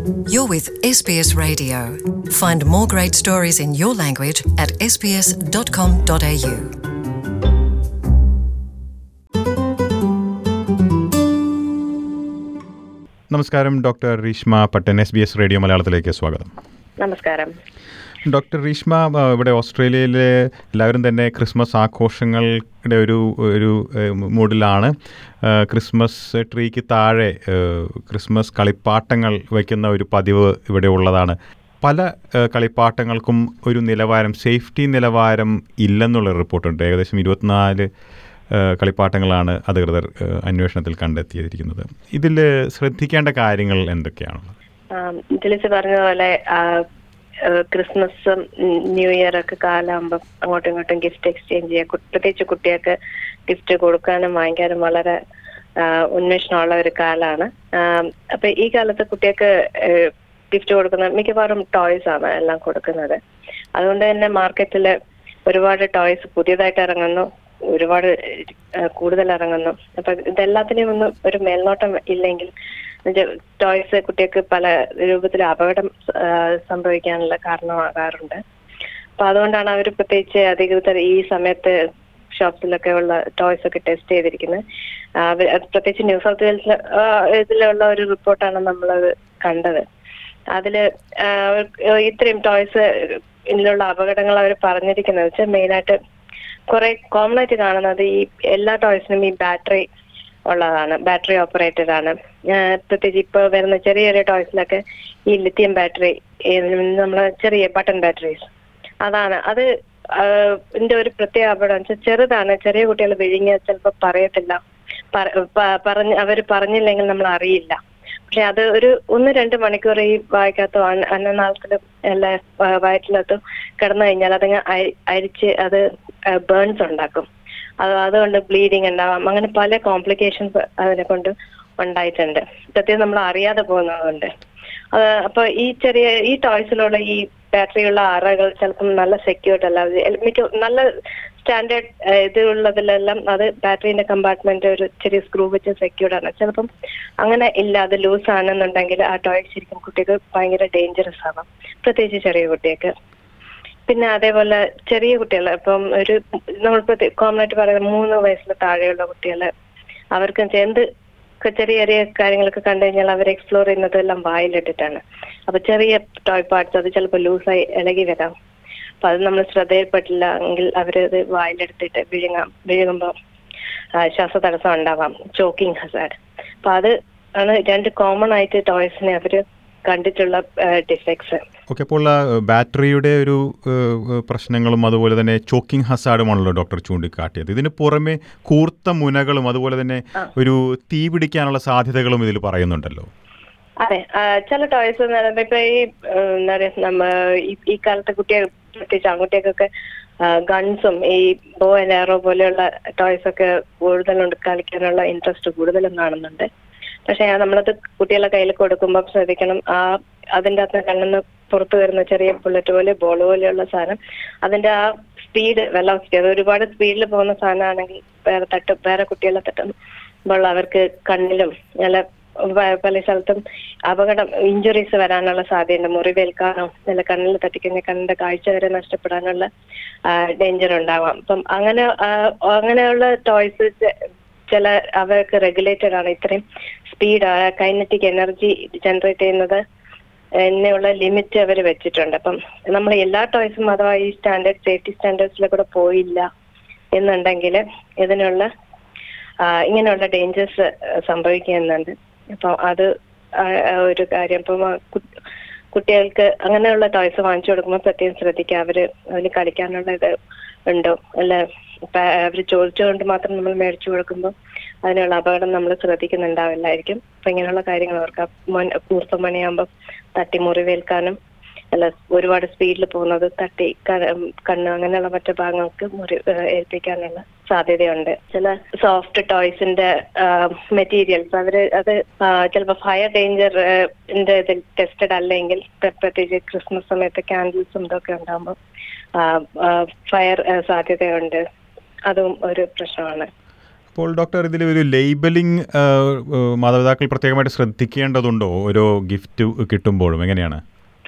You're with SBS Radio. Find more great stories in your language at sbs.com.au. നമസ്കാരം doctor Reeshma Pattan S B S radio മലയാളത്തിലേക്ക് സ്വാഗതം നമസ്കാരം doctor Reshma ആ, ഇവിടെ ഓസ്ട്രേലിയയിലെ എല്ലാവരും തന്നെ ക്രിസ്മസ് ആഘോഷങ്ങളുടെ ഒരു ഒരു ഏഹ്, മൂഡിലാണ് ആ, ക്രിസ്മസ് ട്രീക്ക് താഴെ ഏഹ്, ക്രിസ്മസ് കളിപ്പാട്ടങ്ങൾ വയ്ക്കുന്ന ഒരു പതിവ് ഇവിടെ ഉള്ളതാണ് പല ഏഹ്, കളിപ്പാട്ടങ്ങൾക്കും ഒരു നിലവാരം സേഫ്റ്റി നിലവാരം ഇല്ലെന്നുള്ള റിപ്പോർട്ടുണ്ട് ഏകദേശം ഇരുപത്തിനാല് ഏഹ്, കളിപ്പാട്ടങ്ങളാണ് അധികൃതർ ഏഹ്, അന്വേഷണത്തിൽ കണ്ടെത്തിയിരിക്കുന്നത് ഇതിൽ ശ്രദ്ധിക്കേണ്ട കാര്യങ്ങൾ എന്തൊക്കെയാണുള്ളത് ജിലിസ് പറഞ്ഞ പോലെ ആ, ആ, ക്രിസ്മസും ഉം, ന്യൂ ഇയർ ഒക്കെ കാലാകുമ്പം അങ്ങോട്ടും ഇങ്ങോട്ടും ഗിഫ്റ്റ് എക്സ്ചേഞ്ച് ചെയ്യാം കു- പ്രത്യേകിച്ച് കുട്ടികൾക്ക് ഗിഫ്റ്റ് കൊടുക്കാനും വാങ്ങിക്കാനും വളരെ ആ, ഉന്മേഷമുള്ള ഒരു കാലാണ് ആ, അപ്പൊ ഈ കാലത്ത് കുട്ടികൾക്ക് ഗിഫ്റ്റ് കൊടുക്കുന്ന മിക്കവാറും ടോയ്സ് ആണ് എല്ലാം കൊടുക്കുന്നത് അതുകൊണ്ട് തന്നെ മാർക്കറ്റിൽ ഒരുപാട് ടോയ്സ് പുതിയതായിട്ട് ഇറങ്ങുന്നു ഒരുപാട് ആ, കൂടുതൽ ഇറങ്ങുന്നു അപ്പൊ ഇതെല്ലാത്തിനെയും ഒന്ന് ഒരു മേൽനോട്ടം ഇല്ലെങ്കിൽ ടോയ്സ് കുട്ടികൾക്ക് പല രൂപത്തിൽ അപകടം ആ, സംഭവിക്കാനുള്ള കാരണമാകാറുണ്ട് അപ്പൊ അതുകൊണ്ടാണ് അവർ പ്രത്യേകിച്ച് അധികൃതർ ഈ സമയത്ത് ഷോപ്സിലൊക്കെ ഉള്ള ടോയ്സ് ഒക്കെ ടെസ്റ്റ് ചെയ്തിരിക്കുന്നത് ആ, അവര് അത് പ്രത്യേകിച്ച് ന്യൂ സൗത്ത് വെയിൽസിൽ ഇതിലുള്ള ഒരു റിപ്പോർട്ടാണ് നമ്മളത് കണ്ടത് അതില് ആ, അവർക്ക് ഇത്രയും ടോയ്സ് ഇതിലുള്ള അപകടങ്ങൾ അവർ പറഞ്ഞിരിക്കുന്നത് വെച്ചാൽ മെയിനായിട്ട് കുറെ കോമൺ ആയിട്ട് കാണുന്നത് ഈ എല്ലാ ടോയ്സിനും ഈ ബാറ്ററി ഉള്ളതാണ് ബാറ്ററി ഓപ്പറേറ്റഡ് ആണ് ആ, പ്രത്യേകിച്ച് ഇപ്പൊ വരുന്ന ചെറിയ ചെറിയ ടോയ്സിലൊക്കെ ഈ ലിത്തിയം ബാറ്ററി നമ്മളെ ചെറിയ ബട്ടൺ ബാറ്ററീസ് അതാണ് അത് ഇതിന്റെ ഒരു പ്രത്യേക അപകടം വെച്ചാൽ ചെറുതാണ് ചെറിയ കുട്ടികൾ വിഴുങ്ങിയ ചിലപ്പോൾ പറയത്തില്ല പറ- പ- പറഞ്ഞ് അവർ പറഞ്ഞില്ലെങ്കിൽ നമ്മൾ അറിയില്ല പക്ഷെ അത് ഒരു ഒന്ന് രണ്ട് മണിക്കൂർ ഈ വായിക്കകത്തോ അന്ന- അന്നനാളത്തിലും എല്ലാ വ- വയറ്റിലകത്തും കിടന്നു കഴിഞ്ഞാൽ അതങ്ങ് അരി- അരിച്ച് അത് ബേൺസ് ഉണ്ടാക്കും അത് അതുകൊണ്ട് ബ്ലീഡിങ് ഉണ്ടാവാം അങ്ങനെ പല കോംപ്ലിക്കേഷൻസ് അതിനെ കൊണ്ട് ഉണ്ടായിട്ടുണ്ട് സത്യം നമ്മൾ അറിയാതെ പോകുന്നതുകൊണ്ട് അത് അപ്പൊ ഈ ചെറിയ ഈ ടോയ്സിലുള്ള ഈ ബാറ്ററിയുള്ള അറകൾ ചിലപ്പം നല്ല സെക്യൂർഡ് അല്ല അത് എൽ- മിക്ക നല്ല സ്റ്റാൻഡേർഡ് ഇത് ഉള്ളതിലെല്ലാം അത് ബാറ്ററിന്റെ കമ്പാർട്ട്മെന്റ് ഒരു ചെറിയ സ്ക്രൂ വെച്ച് സെക്യൂർഡ് ആണ് ചിലപ്പം അങ്ങനെ ഇല്ല അത് ലൂസ് ആണെന്നുണ്ടെങ്കിൽ ആ ടോയ് ശരിക്കും കുട്ടിക്ക് ഭയങ്കര ഡേഞ്ചറസ് ആവാം പ്രത്യേകിച്ച് ചെറിയ കുട്ടികൾക്ക് പിന്നെ അതേപോലെ ചെറിയ കുട്ടികൾ ഇപ്പം ഒരു നമ്മൾ കോമൺ ആയിട്ട് പറയുന്ന മൂന്ന് വയസ്സിൽ താഴെയുള്ള കുട്ടികൾ അവർക്ക് എന്ത് ഒക്കെ ചെറിയ ചെറിയ കാര്യങ്ങളൊക്കെ കണ്ടു കഴിഞ്ഞാൽ അവർ എക്സ്പ്ലോർ ചെയ്യുന്നതെല്ലാം വായിലിട്ടിട്ടാണ് അപ്പൊ ചെറിയ ടോയ് പാർട്സ് അത് ചിലപ്പോൾ ലൂസായി ഇളകി വരാം അപ്പൊ അത് നമ്മൾ ശ്രദ്ധയിൽപ്പെട്ടില്ല എങ്കിൽ അവരത് വായിലെടുത്തിട്ട് വിഴുങ്ങാം വിഴുങ്ങുമ്പോൾ ശ്വാസതടസ്സം ഉണ്ടാവാം ചോക്കിംഗ് ഹസാഡ് അപ്പൊ അത് ആണ് രണ്ട് കോമൺ ആയിട്ട് ടോയ്സിനെ അവര് കണ്ടിട്ടുള്ള ഡിഫക്ട്സ് ഓക്കെ അപ്പോൾ ആ, ബാറ്ററിയുടെ ഒരു ഏഹ്, ഏഹ്, പ്രശ്നങ്ങളും അതുപോലെ തന്നെ ചോക്കിംഗ് ഹസാഡുമാണല്ലോ ഡോക്ടർ ചൂണ്ടിക്കാട്ടിയത് ഇതിന് പുറമെ കൂർത്ത മുനകളും അതുപോലെ തന്നെ ഒരു തീ പിടിക്കാനുള്ള സാധ്യതകളും ഇതിൽ പറയുന്നുണ്ടല്ലോ അതെ ആ, ചില ടോയ്സ് എന്ന് പറയുമ്പോ ഇപ്പൊ ഈ ആ, എന്താ പറയാ നമ്മ ഈ- ഈ കാലത്തെ കുട്ടികൾ പ്രത്യേകിച്ച് ആൺകുട്ടികൾക്കൊക്കെ ഗൺസും ഈ ബോ ആൻഡ് ആറോ പോലെയുള്ള ടോയ്സ് ഒക്കെ കൂടുതലുണ്ട് കളിക്കാനുള്ള ഇൻട്രസ്റ്റ് കൂടുതലും കാണുന്നുണ്ട് പക്ഷെ നമ്മളത് കുട്ടികളെ കയ്യിൽ കൊടുക്കുമ്പോൾ ശ്രദ്ധിക്കണം ആ അതിന്റെ അകത്ത് കണ്ണെന്ന് പുറത്തു വരുന്ന ചെറിയ ബുള്ളറ്റ് പോലെ ബോൾ പോലെയുള്ള സാധനം അതിന്റെ ആ സ്പീഡ് വെലോസിറ്റി അത് ഒരുപാട് സ്പീഡിൽ പോകുന്ന സാധനമാണെങ്കിൽ വേറെ തട്ട് വേറെ കുട്ടികളെ തട്ടുമ്പോൾ അവർക്ക് കണ്ണിലും നല്ല പ- പല സ്ഥലത്തും അപകടം ഇഞ്ചുറീസ് വരാനുള്ള സാധ്യതയുണ്ട് മുറിവേൽക്കാനോ അല്ല കണ്ണിൽ തട്ടിക്കഴിഞ്ഞാൽ കണ്ണിന്റെ കാഴ്ച വരെ നഷ്ടപ്പെടാനുള്ള ഡേഞ്ചർ ഉണ്ടാവാം അപ്പം അങ്ങനെ ആ, അങ്ങനെയുള്ള ടോയ്സ് ചില അവർക്ക് റെഗുലേറ്റഡ് ആണ് ഇത്രയും സ്പീഡ് കൈനറ്റിക് എനർജി ജനറേറ്റ് ചെയ്യുന്നത് എന്നെയുള്ള ലിമിറ്റ് അവർ വെച്ചിട്ടുണ്ട് അപ്പം നമ്മൾ എല്ലാ ടോയ്സും അഥവാ ഈ സ്റ്റാൻഡേർഡ് സേഫ്റ്റി സ്റ്റാൻഡേർഡ്സിലെ കൂടെ പോയില്ല എന്നുണ്ടെങ്കിൽ ഇതിനുള്ള ആ, ഇങ്ങനെയുള്ള ഡേഞ്ചേഴ്സ് സംഭവിക്കുന്നുണ്ട് അപ്പം അത് ആ, ആ, ഒരു കാര്യം ഇപ്പം ആ, കു- കുട്ടികൾക്ക് അങ്ങനെയുള്ള ടോയ്സ് വാങ്ങിച്ചു കൊടുക്കുമ്പോൾ പ്രത്യേകം ശ്രദ്ധിക്കുക അവര് അതിന് കളിക്കാനുള്ള ഇത് ഉണ്ടോ അല്ല ഇപ്പൊ അവര് ചോദിച്ചുകൊണ്ട് മാത്രം നമ്മൾ മേടിച്ചു കൊടുക്കുമ്പോൾ അതിനുള്ള അപകടം നമ്മൾ ശ്രദ്ധിക്കുന്നുണ്ടാവില്ലായിരിക്കും അപ്പൊ ഇങ്ങനെയുള്ള കാര്യങ്ങൾ ഓർക്കാം മൊൻ- കൂർത്ത മണിയാകുമ്പോൾ തട്ടി മുറിവേൽക്കാനും അല്ല ഒരുപാട് സ്പീഡിൽ പോകുന്നത് തട്ടി ക- കണ്ണ് അങ്ങനെയുള്ള മറ്റു ഭാഗങ്ങൾക്ക് മുറി ഏഹ് ഏൽപ്പിക്കാനുള്ള സാധ്യതയുണ്ട് ചില സോഫ്റ്റ് ടോയ്സിന്റെ മെറ്റീരിയൽസ് അവര് അത് ചിലപ്പോൾ ഫയർ ഡേഞ്ചർ ഇതിൽ ടെസ്റ്റഡ് അല്ലെങ്കിൽ പ്ര- പ്രത്യേകിച്ച് ക്രിസ്മസ് സമയത്ത് ക്യാൻഡിൽസും ഇതൊക്കെ ഉണ്ടാകുമ്പോൾ ഫയർ സാധ്യതയുണ്ട് അതും ഒരു പ്രശ്നമാണ് അപ്പോൾ ഡോക്ടർ ഇതിൽ ഒരു ലേബലിംഗ് മാതാപിതാക്കൾ പ്രത്യേകമായിട്ട് ശ്രദ്ധിക്കേണ്ടതുണ്ടോ ഓരോ ഗിഫ്റ്റ് കിട്ടുമ്പോഴും എങ്ങനെയാണ്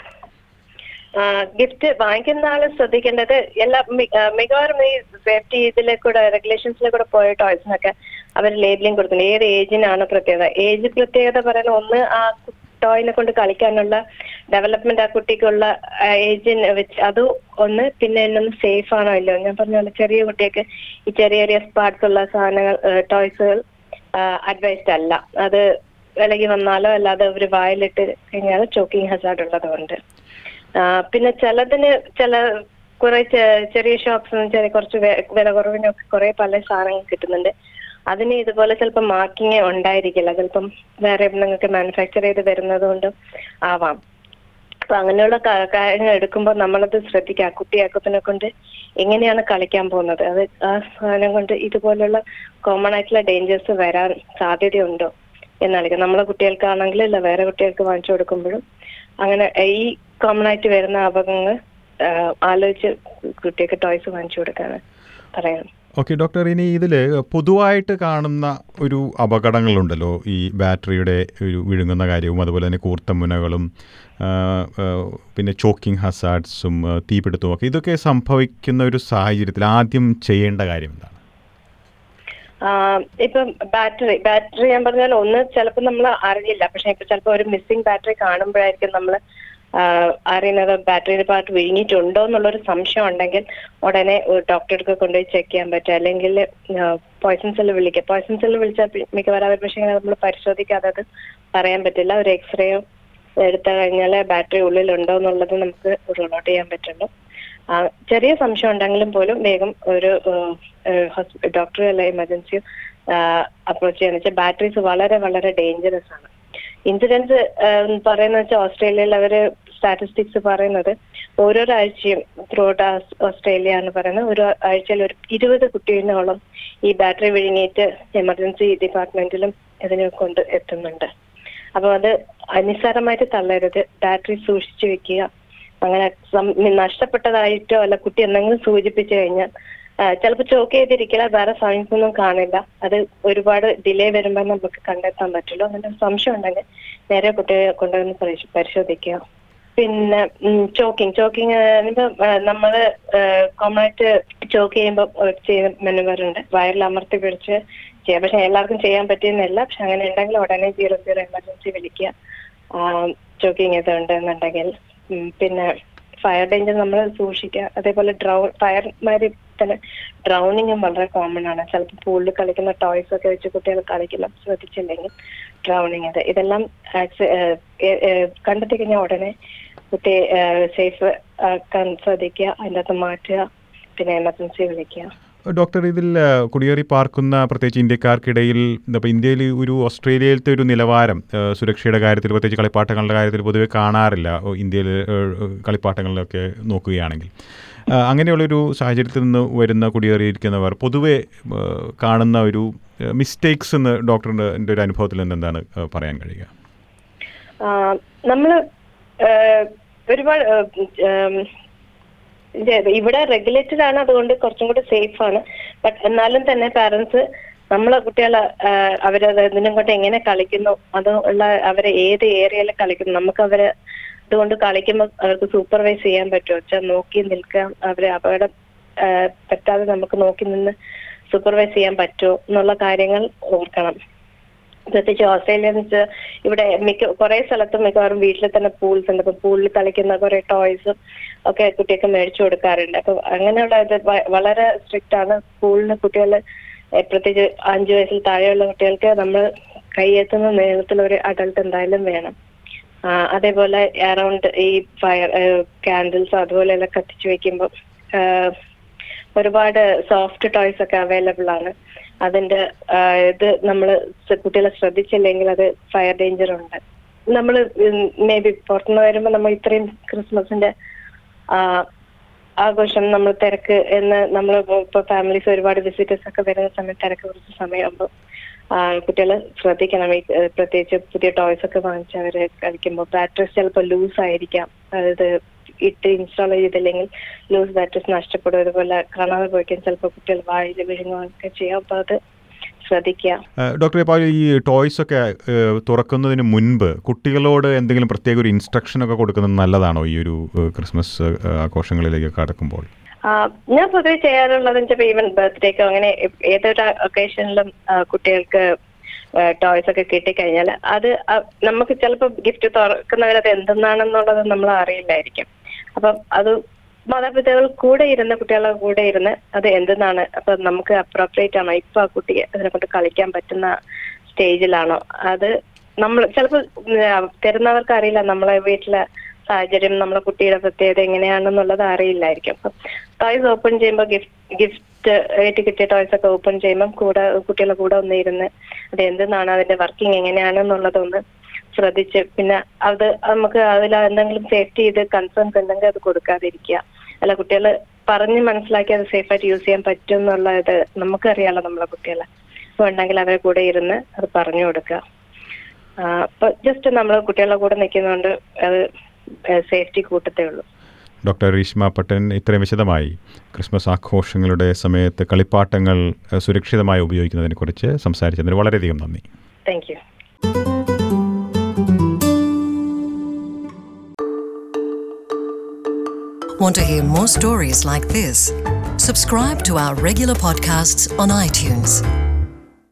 ഗിഫ്റ്റ് വാങ്ങിക്കുന്ന ആള് ശ്രദ്ധിക്കേണ്ടത് എല്ലാ മി- ആ, മിക്കവാറും ഈ സേഫ്റ്റി ഇതിലെ കൂടെ റെഗുലേഷൻസിലെ കൂടെ പോയ ടോയ്സിനൊക്കെ അവർ ലേബലിംഗ് കൊടുക്കുന്നത് ഏത് ഏജിനാണ് പ്രത്യേകത ഏജ് പ്രത്യേകത പറയുന്ന ഒന്ന് ആ ടോയിനെ കൊണ്ട് കളിക്കാനുള്ള ഡെവലപ്മെന്റ് ആ കുട്ടിക്കുള്ള ഏജിന് വെച്ച് അത് ഒന്ന് പിന്നെ എന്നൊന്ന് സേഫ് ആണോ ഇല്ലയോ ഞാൻ പറഞ്ഞ പോലെ ചെറിയ കുട്ടിയൊക്കെ ഈ ചെറിയ ചെറിയ സ്പാർട്സ് ഉള്ള സാധനങ്ങൾ ടോയ്സുകൾ അഡ്വൈസ്ഡ് അല്ല അത് വിലകി വന്നാലോ അല്ലാതെ അവർ വായിലിട്ട് കഴിഞ്ഞാൽ ചോക്കിംഗ് ഹസാർഡ് ഉള്ളത് കൊണ്ട് ആ, പിന്നെ ചിലതിന് ചില കുറെ ചെ- ചെറിയ ഷോപ്സ് ചെറിയ കുറച്ച് വെ- വില കുറവിനൊക്കെ കുറെ പല സാധനങ്ങൾ കിട്ടുന്നുണ്ട് അതിന് ഇതുപോലെ ചിലപ്പോൾ മാർക്കിങ് ഉണ്ടായിരിക്കില്ല ചിലപ്പം വേറെ നിങ്ങൾക്ക് മാനുഫാക്ചർ ചെയ്ത് വരുന്നത് കൊണ്ടും ആവാം അപ്പൊ അങ്ങനെയുള്ള കാ- കാര്യങ്ങൾ എടുക്കുമ്പോൾ നമ്മളത് ശ്രദ്ധിക്കുക കുട്ടിയാക്കത്തിനെ കൊണ്ട് എങ്ങനെയാണ് കളിക്കാൻ പോകുന്നത് അത് ആ സാധനം കൊണ്ട് ഇതുപോലുള്ള കോമൺ ആയിട്ടുള്ള ഡേഞ്ചേഴ്സ് വരാൻ സാധ്യതയുണ്ടോ എന്നായിരിക്കും നമ്മളെ കുട്ടികൾക്കാണെങ്കിൽ ഇല്ല വേറെ കുട്ടികൾക്ക് വാങ്ങിച്ചു കൊടുക്കുമ്പോഴും അങ്ങനെ ഈ കോമൺ ആയിട്ട് വരുന്ന അപകടങ്ങൾ ആ, ആലോചിച്ച് കുട്ടികൾക്ക് ടോയ്സ് വാങ്ങിച്ചു കൊടുക്കാണ് പറയാം ഓക്കെ ഡോക്ടർ ഇനി ഇതിൽ പൊതുവായിട്ട് കാണുന്ന ഒരു അപകടങ്ങളുണ്ടല്ലോ ഈ ബാറ്ററിയുടെ ഒരു വിഴുങ്ങുന്ന കാര്യവും അതുപോലെ തന്നെ കൂർത്ത മുനകളും ആ, ആ, പിന്നെ ചോക്കിംഗ് ഹസാർഡ്സും ആ, തീപിടുത്തവും ഒക്കെ ഇതൊക്കെ സംഭവിക്കുന്ന ഒരു സാഹചര്യത്തിൽ ആദ്യം ചെയ്യേണ്ട കാര്യം എന്താണ് ആഹ് ഇപ്പം ബാറ്ററി ബാറ്ററി ഞാൻ പറഞ്ഞാൽ ഒന്ന് ചിലപ്പോൾ നമ്മൾ അറിയില്ല പക്ഷെ ഇപ്പൊ ചിലപ്പോൾ ഒരു മിസ്സിംഗ് ബാറ്ററി കാണുമ്പോഴായിരിക്കും നമ്മൾ അറിയുന്നത് ബാറ്ററിയുടെ പാർട്ട് വിഴുങ്ങിയിട്ടുണ്ടോ എന്നുള്ളൊരു സംശയം ഉണ്ടെങ്കിൽ ഉടനെ ഡോക്ടറെ അടുത്ത് കൊണ്ടുപോയി ചെക്ക് ചെയ്യാൻ പറ്റും അല്ലെങ്കിൽ പോയ്സൺ സെല്ല് വിളിക്കുക പോയ്സൺ സെല്ല് വിളിച്ചാൽ പി- മിക്കവാറും അവർ പക്ഷേ നമ്മൾ പരിശോധിക്കാതെ അത് പറയാൻ പറ്റില്ല ഒരു എക്സ്റേയോ എടുത്തു കഴിഞ്ഞാൽ ബാറ്ററി ഉള്ളിലുണ്ടോ എന്നുള്ളത് നമുക്ക് റൂൾ ഔട്ട് ചെയ്യാൻ പറ്റുള്ളൂ ആ, ചെറിയ സംശയം ഉണ്ടെങ്കിലും പോലും വേഗം ഒരു ഡോക്ടറെ അല്ല എമർജൻസി അപ്രോച്ച് ചെയ്യാന്ന് വെച്ചാൽ ബാറ്ററീസ് വളരെ വളരെ ഡേഞ്ചറസ് ആണ് ഇൻസിഡൻസ് പറയുന്ന വെച്ചാൽ ഓസ്ട്രേലിയയിൽ അവര് സ്റ്റാറ്റിസ്റ്റിക്സ് പറയുന്നത് ഓരോരോ ആഴ്ചയും ത്രൂ ഔട്ട് ഓസ്ട്രേലിയ എന്ന് പറയുന്നത് ഒരു ആഴ്ചയിൽ ഒരു ഇരുപത് കുട്ടികളോളം ഈ ബാറ്ററി വിഴുങ്ങിയിട്ട് എമർജൻസി ഡിപ്പാർട്ട്മെന്റിലും ഇതിനെ കൊണ്ട് എത്തുന്നുണ്ട് അപ്പൊ അത് അനിസ്സാരമായിട്ട് തള്ളരുത് ബാറ്ററി സൂക്ഷിച്ചു വെക്കുക അങ്ങനെ സം- നഷ്ടപ്പെട്ടതായിട്ടോ അല്ല കുട്ടി എന്തെങ്കിലും സൂചിപ്പിച്ചു കഴിഞ്ഞാൽ ചിലപ്പോൾ ചോക്ക് ചെയ്തിരിക്കില്ല വേറെ സയൻസ് ഒന്നും കാണില്ല അത് ഒരുപാട് ഡിലേ വരുമ്പോൾ നമുക്ക് കണ്ടെത്താൻ പറ്റുള്ളൂ അങ്ങനെ സംശയം ഉണ്ടെങ്കിൽ നേരെ കുട്ടിയെ കൊണ്ടുവന്ന് പരിശോ- പരിശോധിക്കുക പിന്നെ ചോക്കിങ് ചോക്കിങ് നമ്മള് കോമൺ ആയിട്ട് ചോക്ക് ചെയ്യുമ്പോൾ ചെയ്യുന്ന മെനുവറുണ്ട് വയറിൽ അമർത്തി പിടിച്ച് ചെയ്യാം പക്ഷെ എല്ലാവർക്കും ചെയ്യാൻ പറ്റിയെന്നല്ല പക്ഷെ അങ്ങനെ ഉണ്ടെങ്കിൽ ഉടനെ സീറോ സീറോ എമർജൻസി വിളിക്കുക ചോക്കിങ് ഇത് ഉണ്ടെന്നുണ്ടെങ്കിൽ ഉം, പിന്നെ ഫയർ ഡേഞ്ചർ നമ്മൾ സൂക്ഷിക്കുക അതേപോലെ ഡ്രൗ ഫയർമാര് തന്നെ ഡ്രൗണിങ്ങും വളരെ കോമൺ ആണ് ചിലപ്പോൾ പൂളിൽ കളിക്കുന്ന ടോയ്സ് ഒക്കെ വെച്ച് കുട്ടികൾ കളിക്കുന്ന ശ്രദ്ധിച്ചില്ലെങ്കിൽ ഡ്രൗണിങ് ഇത് ഇതെല്ലാം ആക്സി- ഏഹ് ഏഹ് ഏഹ് കണ്ടെത്തി കഴിഞ്ഞാൽ ഉടനെ കുട്ടിയെ സേഫ് ആക്കാൻ ശ്രദ്ധിക്കുക അതിൻ്റെ അകത്ത് മാറ്റുക പിന്നെ എമർജൻസി വിളിക്കുക ഡോക്ടർ ഇതിൽ ആ, കുടിയേറി പാർക്കുന്ന പ്രത്യേകിച്ച് ഇന്ത്യക്കാർക്കിടയിൽ ഇപ്പോൾ ഇന്ത്യയിൽ ഒരു ഓസ്ട്രേലിയയിലത്തെ ഒരു നിലവാരം ആ, സുരക്ഷയുടെ കാര്യത്തിൽ പ്രത്യേകിച്ച് കളിപ്പാട്ടങ്ങളുടെ കാര്യത്തിൽ പൊതുവെ കാണാറില്ല ഓ, ഇന്ത്യയിൽ ആ, കളിപ്പാട്ടങ്ങളിലൊക്കെ നോക്കുകയാണെങ്കിൽ ആ, അങ്ങനെയുള്ളൊരു സാഹചര്യത്തിൽ നിന്ന് വരുന്ന കുടിയേറിയിരിക്കുന്നവർ പൊതുവെ ആ, കാണുന്ന ഒരു മിസ്റ്റേക്സ് എന്ന് ഡോക്ടറിൻ്റെ എൻ്റെ ഒരു അനുഭവത്തിൽ നിന്ന് എന്താണ് ആ, പറയാൻ കഴിയുക ആഹ് നമ്മള് ആഹ് ഒരുപാട് ആഹ് ഉം ഇത് ഇവിടെ റെഗുലേറ്റഡ് ആണ് അതുകൊണ്ട് കുറച്ചും കൂടി സേഫ് ആണ് ബട്ട് എന്നാലും തന്നെ പാരന്റ്സ് നമ്മളെ കുട്ടികളെ ആഹ് അവരത് ഇതിനും കൊണ്ട് എങ്ങനെ കളിക്കുന്നു അത് ഉള്ള അവരെ ഏത് ഏരിയയിൽ കളിക്കുന്നു നമുക്ക് അവരെ അതുകൊണ്ട് കളിക്കുമ്പോൾ അവർക്ക് സൂപ്പർവൈസ് ചെയ്യാൻ പറ്റുമോ വെച്ചാൽ നോക്കി നിൽക്കാൻ അവരെ അപകടം ആഹ് പറ്റാതെ നമുക്ക് നോക്കി നിന്ന് സൂപ്പർവൈസ് ചെയ്യാൻ പറ്റുമോ എന്നുള്ള കാര്യങ്ങൾ ഓർക്കണം പ്രത്യേകിച്ച് ഓസ്ട്രേലിയ എന്ന് വെച്ചാൽ ഇവിടെ മിക്ക കുറെ സ്ഥലത്തും മിക്കവാറും വീട്ടിൽ തന്നെ പൂൾസ് ഉണ്ട് അപ്പൊ പൂളിൽ കളിക്കുന്ന കുറെ ടോയ്സും ഒക്കെ കുട്ടികൾക്ക് മേടിച്ചു കൊടുക്കാറുണ്ട് അപ്പൊ അങ്ങനെയുള്ള ഇത് വ- വളരെ സ്ട്രിക്റ്റ് ആണ് സ്കൂളിന് കുട്ടികൾ പ്രത്യേകിച്ച് അഞ്ചു വയസ്സിൽ താഴെയുള്ള കുട്ടികൾക്ക് നമ്മൾ കൈയെത്തുന്ന നീളത്തിൽ ഒരു അഡൾട്ട് എന്തായാലും വേണം ആ, അതേപോലെ അറൗണ്ട് ഈ ഫയർ കാൻഡിൽസ് അതുപോലെയെല്ലാം കത്തിച്ചു വെക്കുമ്പോൾ ഒരുപാട് സോഫ്റ്റ് ടോയ്സ് ഒക്കെ അവൈലബിൾ ആണ് അതിന്റെ ആ, ഇത് നമ്മൾ കുട്ടികളെ ശ്രദ്ധിച്ചില്ലെങ്കിൽ അത് ഫയർ ഡേഞ്ചർ ഉണ്ട് നമ്മൾ മേ ബി പുറത്തുനിന്ന് വരുമ്പോൾ നമ്മൾ ഇത്രയും ക്രിസ്മസിന്റെ ആ, ആഘോഷം നമ്മൾ തിരക്ക് എന്ന് നമ്മൾ ഇപ്പൊ ഫാമിലീസ് ഒരുപാട് വിസിറ്റേഴ്സ് ഒക്കെ വരുന്ന സമയത്ത് തിരക്ക് കുറച്ച് സമയമാകുമ്പോൾ കുട്ടികൾ ശ്രദ്ധിക്കണം ഈ ഏഹ്, പ്രത്യേകിച്ച് പുതിയ ടോയ്സ് ഒക്കെ വാങ്ങിച്ച് അവര് കളിക്കുമ്പോൾ ബാറ്ററീസ് ചിലപ്പോൾ ലൂസ് ആയിരിക്കാം അതായത് ഇട്ട് ഇൻസ്റ്റാൾ ചെയ്തില്ലെങ്കിൽ ലൂസ് ബാറ്ററീസ് നഷ്ടപ്പെടും അതുപോലെ കാണാതെ പോയിക്കാൻ ചിലപ്പോൾ കുട്ടികൾ വായിൽ വിഴുങ്ങുകയൊക്കെ ചെയ്യാം അപ്പൊ അത് ശ്രദ്ധിക്കുക ഏഹ് ഡോക്ടർ ഇപ്പോൾ ഈ ടോയ്സ് ഒക്കെ ഏഹ് തുറക്കുന്നതിന് മുൻപ് കുട്ടികളോട് എന്തെങ്കിലും പ്രത്യേക ഒരു ഇൻസ്ട്രക്ഷൻ ഒക്കെ കൊടുക്കുന്നത് നല്ലതാണോ ഈ ഒരു ഏഹ് ക്രിസ്മസ് ഏഹ് ആഘോഷങ്ങളിലേക്ക് കടക്കുമ്പോൾ ആ, ഞാൻ പൊതുവെ ചെയ്യാറുള്ളത് വെച്ചാൽ ഈവൻ ബർത്ത്ഡേക്കോ അങ്ങനെ എ- ഏതൊരു ഒക്കേഷനിലും കുട്ടികൾക്ക് ടോയ്സ് ഒക്കെ കിട്ടിക്കഴിഞ്ഞാൽ അത് അ- നമുക്ക് ചിലപ്പോൾ ഗിഫ്റ്റ് തുറക്കുന്നവരത് എന്തെന്നാണെന്നുള്ളത് നമ്മൾ അറിയില്ലായിരിക്കും അപ്പം അത് മാതാപിതാക്കൾ കൂടെ ഇരുന്ന് കുട്ടികളുടെ കൂടെ ഇരുന്ന് അത് എന്തെന്നാണ് അപ്പൊ നമുക്ക് അപ്രോപ്രിയേറ്റ് ആണോ ഇപ്പൊ ആ കുട്ടിയെ അതിനെ കൊണ്ട് കളിക്കാൻ പറ്റുന്ന സ്റ്റേജിലാണോ അത് നമ്മൾ ചിലപ്പോൾ തരുന്നവർക്ക് അറിയില്ല നമ്മളെ വീട്ടിലെ സാഹചര്യം നമ്മളെ കുട്ടിയുടെ പ്രത്യേകത എങ്ങനെയാണെന്നുള്ളത് അറിയില്ലായിരിക്കും അപ്പം ടോയ്സ് ഓപ്പൺ ചെയ്യുമ്പോൾ ഗിഫ്റ്റ് ഗിഫ്റ്റ് ആയിട്ട് കിട്ടിയ ടോയ്സ് ഒക്കെ ഓപ്പൺ ചെയ്യുമ്പോൾ കൂടെ കുട്ടികളുടെ കൂടെ ഒന്ന് ഇരുന്ന് അത് എന്തെന്നാണ് അതിന്റെ വർക്കിംഗ് എങ്ങനെയാണെന്നുള്ളതൊന്ന് ശ്രദ്ധിച്ച് പിന്നെ അത് നമുക്ക് അതിൽ എന്തെങ്കിലും സേഫ്റ്റി ചെയ്ത് കൺസേൺസ് ഉണ്ടെങ്കിൽ അത് കൊടുക്കാതിരിക്കുക അല്ല കുട്ടികൾ പറഞ്ഞ് മനസ്സിലാക്കി അത് സേഫായിട്ട് യൂസ് ചെയ്യാൻ പറ്റും എന്നുള്ളത് നമുക്കറിയാലോ നമ്മളെ കുട്ടികളെ അപ്പോൾ ഉണ്ടെങ്കിൽ അവരെ കൂടെ ഇരുന്ന് അത് പറഞ്ഞു കൊടുക്കുക ആ, അപ്പൊ ജസ്റ്റ് നമ്മൾ കുട്ടികളുടെ കൂടെ നിൽക്കുന്നതുകൊണ്ട് അത് സേഫ്റ്റി കൂട്ടത്തേ ഉള്ളൂ ഡോക്ടർ രീഷ്മ പട്ടൻ ഇത്രയും വിശദമായി ക്രിസ്മസ് ആഘോഷങ്ങളുടെ സമയത്ത് കളിപ്പാട്ടങ്ങൾ ഏഹ് സുരക്ഷിതമായി ഉപയോഗിക്കുന്നതിനെക്കുറിച്ച് സംസാരിച്ചതിന് വളരെയധികം നന്ദി thank you Want to hear more stories like this? Subscribe to our regular podcasts on iTunes.